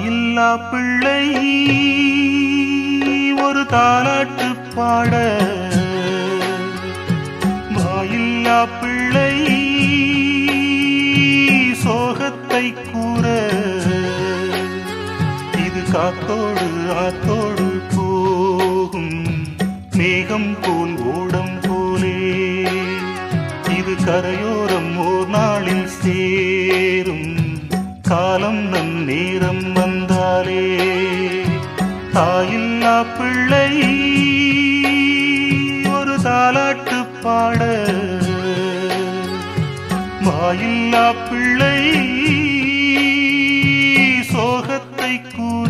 தாயில்லா பிள்ளை ஒரு தாலாட்டு பாட வாயில்லா பிள்ளை சோகத்தை கூற இது காத்தோடு ஆத்தோடு போகும் மேகம் போல் ஓடம் போலே இது கரையோரம் ஓர் நாளில் சேரும் காலம் நம் நேரம் வந்தாலே தாயில்லா பிள்ளை ஒரு தாலாட்டு பாட வாயில்லா பிள்ளை சோகத்தை கூற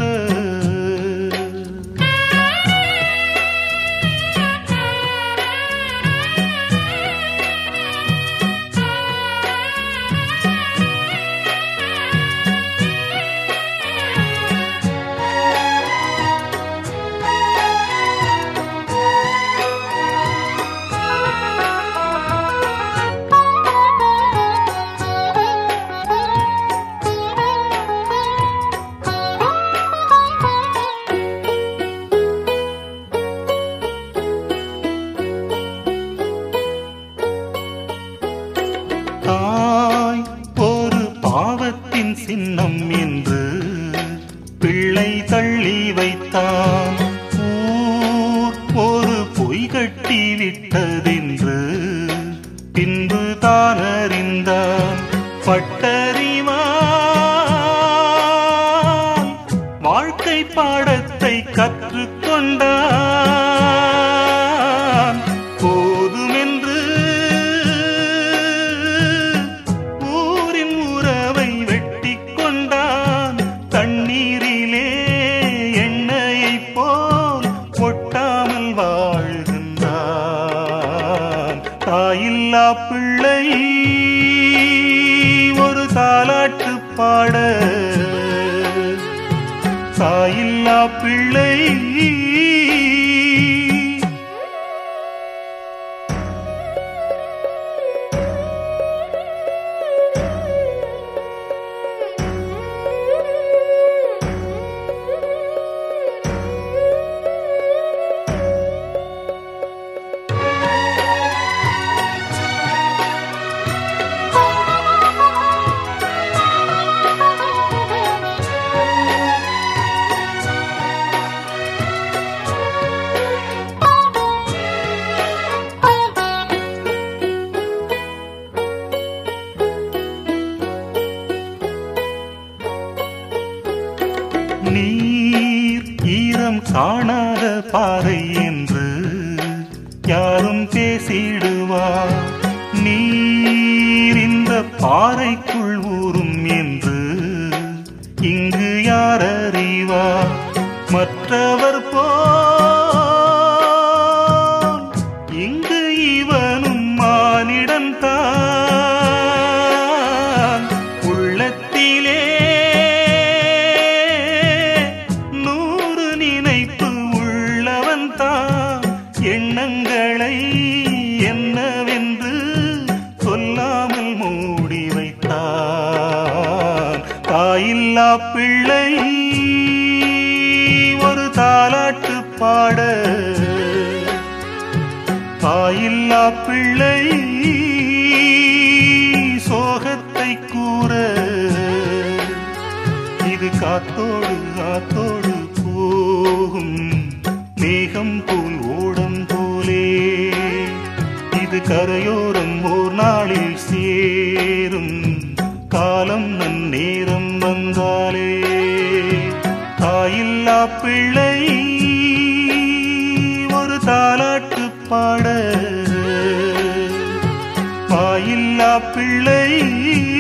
தாய் ஒரு பாவத்தின் சின்னம் என்று பிள்ளை தள்ளி வைத்தான் ஊர் ஒரு பொய் கட்டி விட்டதென்று பின்பு தான் அறிந்தான் பட்டறிவான் வாழ்க்கை பாடத்தை கற்றுக்கொண்டான் போதுமென்று ஊரின் உறவை வெட்டி கொண்டான் தண்ணீரிலே எண்ணெயைப் போல் ஒட்டாமல் வாழ்கின்றான் தாயில்லா பிள்ளை ஒரு தாலாட்டு பாட தாயில்லா பிள்ளை நீர் ஈரம் காணாத பாறை என்று யாரும் பேசிடுவார் நீர் இந்த பாறைக்குள் ஊறும் என்று இங்கு யார் அறிவார் மற்றவர் போல் இங்கு இவனும் மானிடம் தான் உள்ளத்திலே நூறு நினைப்பு உள்ளவன் தான் எண்ணங்களை என்னவென்று சொல்லாமல் மூடி வைத்தான் தாயில்லா பிள்ளை ஒரு தாலாட்டு பாட தாயில்லா பிள்ளை சோகத்தை கூற இது காத்தோடு காத்தோடு போகும் மேகம் போல் ஓடம் போலே இது கரையோரம் ஓர் நாளில் சேரும் காலம் நன் நேரம் வந்தாலே தாயில்லா பிள்ளை ஒரு தாலாட்டு பாட வாயில்லா பிள்ளை